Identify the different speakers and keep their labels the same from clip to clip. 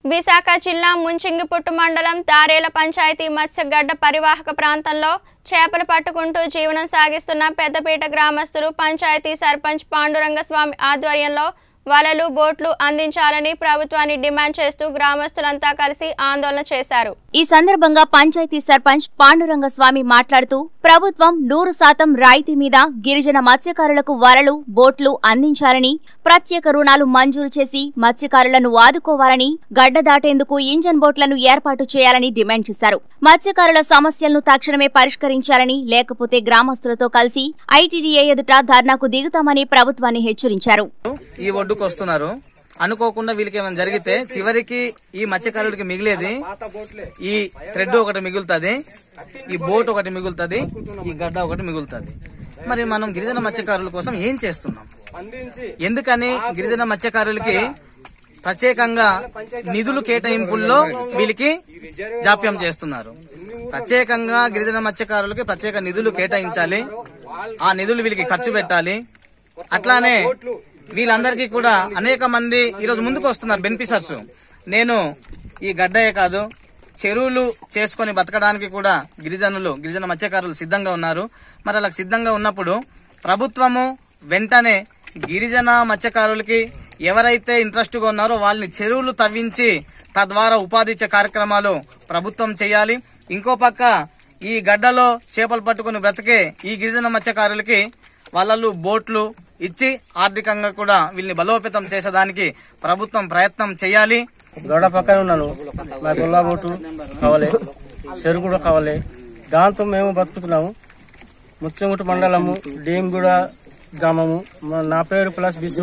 Speaker 1: విశాఖ జిల్లా ముంచింగిపుట్టు మండలం దారేల పంచాయతీ మత్స్యగడ్డ పరివాహక ప్రాంతంలో చేపలు పట్టుకుంటూ జీవనం సాగిస్తున్న పెద్దపీట గ్రామస్తులు పంచాయతీ సర్పంచ్ పాండురంగ స్వామి ఆధ్వర్యంలో వలలు బోట్లు అందించాలని ప్రభుత్వాన్ని డిమాండ్ చేస్తూ గ్రామస్తులంతా కలిసి ఆందోళన చేశారు
Speaker 2: ఈ సందర్భంగా పంచాయతీ సర్పంచ్ పాండురంగ స్వామి మాట్లాడుతూ ప్రభుత్వం నూరు శాతం రాయితీ మీద గిరిజన మత్స్యకారులకు వలలు బోట్లు అందించాలని ప్రత్యేక రుణాలు మంజూరు చేసి మత్స్యకారులను ఆదుకోవాలని గడ్డ దాటేందుకు ఇంజన్ బోట్లను ఏర్పాటు చేయాలని డిమాండ్ చేశారు మత్స్యకారుల సమస్యలను తక్షణమే పరిష్కరించాలని లేకపోతే గ్రామస్తులతో కలిసి ఐటీడీఏ ఎదుట ధర్నాకు దిగుతామని ప్రభుత్వాన్ని హెచ్చరించారు
Speaker 3: ఈ ఒడ్డుకు వస్తున్నారు అనుకోకుండా వీళ్ళకి ఏమైనా జరిగితే చివరికి ఈ మత్స్యకారుడికి మిగిలేది ఈ థ్రెడ్ ఒకటి మిగులుతుంది ఈ బోట్ ఒకటి మిగులుతుంది ఈ గడ్డ ఒకటి మిగులుతుంది మరి మనం గిరిజన మత్స్యకారుల కోసం ఏం చేస్తున్నాం ఎందుకని గిరిజన మత్స్యకారులకి ప్రత్యేకంగా నిధులు కేటాయింపుల్లో వీళ్ళకి జాప్యం చేస్తున్నారు ప్రత్యేకంగా గిరిజన మత్స్యకారులకి ప్రత్యేక నిధులు కేటాయించాలి ఆ నిధులు వీళ్ళకి ఖర్చు పెట్టాలి అట్లానే వీళ్ళందరికీ కూడా అనేక మంది ఈరోజు ముందుకు వస్తున్నారు బెనిఫిషర్స్ నేను ఈ గడ్డయే కాదు చెరువులు చేసుకొని బతకడానికి కూడా గిరిజనులు గిరిజన మత్స్యకారులు సిద్ధంగా ఉన్నారు మరి అలా సిద్ధంగా ఉన్నప్పుడు ప్రభుత్వము వెంటనే గిరిజన మత్స్యకారులకి ఎవరైతే ఇంట్రెస్ట్ గా ఉన్నారో వాళ్ళని చెరువులు తవ్వించి తద్వారా ఉపాధి ఇచ్చే కార్యక్రమాలు ప్రభుత్వం చేయాలి ఇంకో పక్క ఈ గడ్డలో చేపలు పట్టుకుని బ్రతికే ఈ గిరిజన మత్స్యకారులకి వాళ్ళలు బోట్లు ఇచ్చి ఆర్థికంగా కూడా వీళ్ళని బలోపేతం చేసేదానికి ప్రభుత్వం ప్రయత్నం చేయాలి
Speaker 4: గోడ పక్కన ఉన్నాను నాకు గుల్లా బోటు కావాలి చెరుకు కూడా కావాలి దాంతో మేము బతుకుతున్నాము ముచ్చంగుట మండలము డేంగూడ గ్రామము మా- నా పేరు ప్లస్ బిసు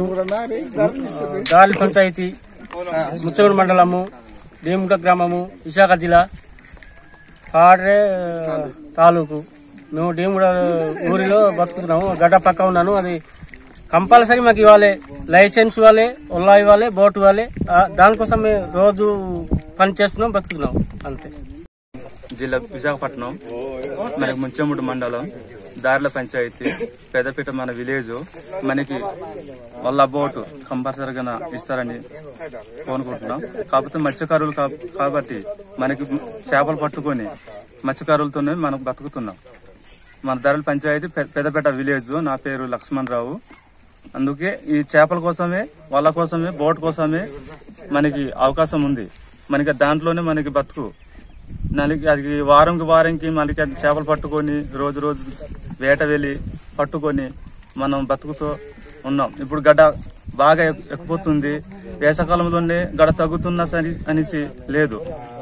Speaker 4: గాలి పంచాయతీ ముచ్చంగుట మండలము డేంగుడ గ్రామము విశాఖ జిల్లా పాడ్రే తాలూకు మేము డేంగుడ ఊరిలో బతుకుతున్నాము గడ్డ పక్క ఉన్నాను అది కంపల్సరీ మాకు ఇవ్వాలి లైసెన్స్ ఇవ్వాలి ఉల్లా ఇవ్వాలి బోట్ ఇవ్వాలి ఆ, దానికోసం మేము రోజు పని చేస్తున్నాం బతుకుతున్నాం అంతే
Speaker 5: జిల్లా విశాఖపట్నం మనకి ముంచెముడు మండలం దార్ల పంచాయతీ పెద్దపీట మన విలేజ్ మనకి వాళ్ళ బోటు కంపల్సరీగా ఇస్తారని కోరుకుంటున్నాం కాకపోతే మత్స్యకారులు కా- కాబట్టి మనకి చేపలు పట్టుకొని మత్స్యకారులతోనే మనం బతుకుతున్నాం మన ధరల పంచాయతీ పె- పెద్దపేట విలేజ్ నా పేరు లక్ష్మణ్ రావు అందుకే ఈ చేపల కోసమే వాళ్ళ కోసమే బోట్ కోసమే మనకి అవకాశం ఉంది మనకి దాంట్లోనే మనకి బతుకు మనకి అది వారంకి వారంకి మనకి అది చేపలు పట్టుకొని రోజు రోజు వేట వెళ్ళి పట్టుకొని మనం బతుకుతూ ఉన్నాం ఇప్పుడు గడ్డ బాగా ఎక్- ఎక్కిపోతుంది వేసవకాలంలోనే గడ తగ్గుతున్నా సరి అనేసి లేదు